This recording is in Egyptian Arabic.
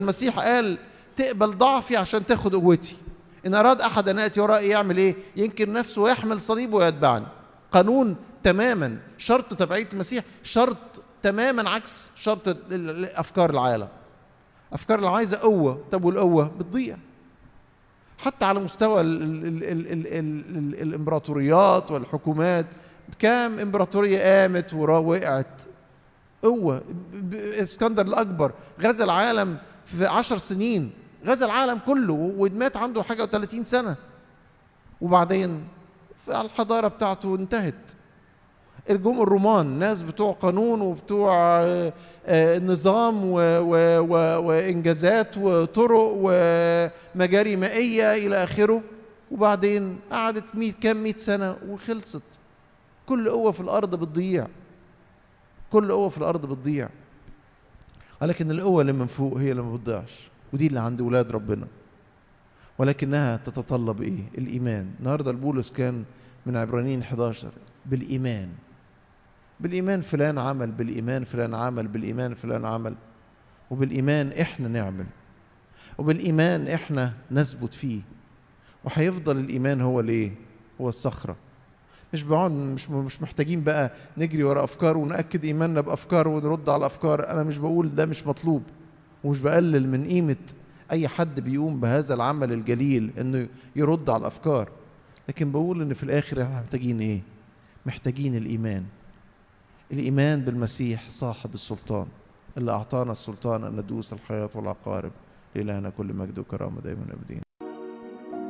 المسيح قال تقبل ضعفي عشان تاخد قوتي ان اراد احد ان ياتي ورائي يعمل ايه ينكر نفسه ويحمل صليبه ويتبعني قانون تماما شرط تبعيه المسيح شرط تماما عكس شرط ال- ال- افكار العالم افكار اللي عايزه قوه طب والقوه بتضيع حتى على مستوى ال ال ال ال ال ال ال الامبراطوريات والحكومات كام امبراطوريه قامت ورا وقعت قوه ب- اسكندر الاكبر غزا العالم في عشر سنين غزا العالم كله ومات عنده حاجه و30 سنه وبعدين الحضاره بتاعته انتهت الجم الرومان ناس بتوع قانون وبتوع آه، آه، نظام و- و- و- وانجازات وطرق ومجاري مائيه الى اخره وبعدين قعدت مية كام مئة سنه وخلصت كل قوه في الارض بتضيع كل قوه في الارض بتضيع ولكن القوه اللي من فوق هي اللي ما بتضيعش ودي اللي عند ولاد ربنا ولكنها تتطلب ايه الايمان النهارده البولس كان من عبرانيين 11 بالايمان بالايمان فلان عمل بالايمان فلان عمل بالايمان فلان عمل وبالايمان احنا نعمل وبالايمان احنا نثبت فيه وهيفضل الايمان هو الايه هو الصخره مش بقعد مش مش محتاجين بقى نجري ورا افكار وناكد ايماننا بافكار ونرد على الافكار انا مش بقول ده مش مطلوب ومش بقلل من قيمه اي حد بيقوم بهذا العمل الجليل انه يرد على الافكار لكن بقول ان في الاخر احنا محتاجين ايه محتاجين الايمان الايمان بالمسيح صاحب السلطان اللي اعطانا السلطان ان ندوس الحياه والعقارب لإلهنا كل مجد وكرامه دائما ابدين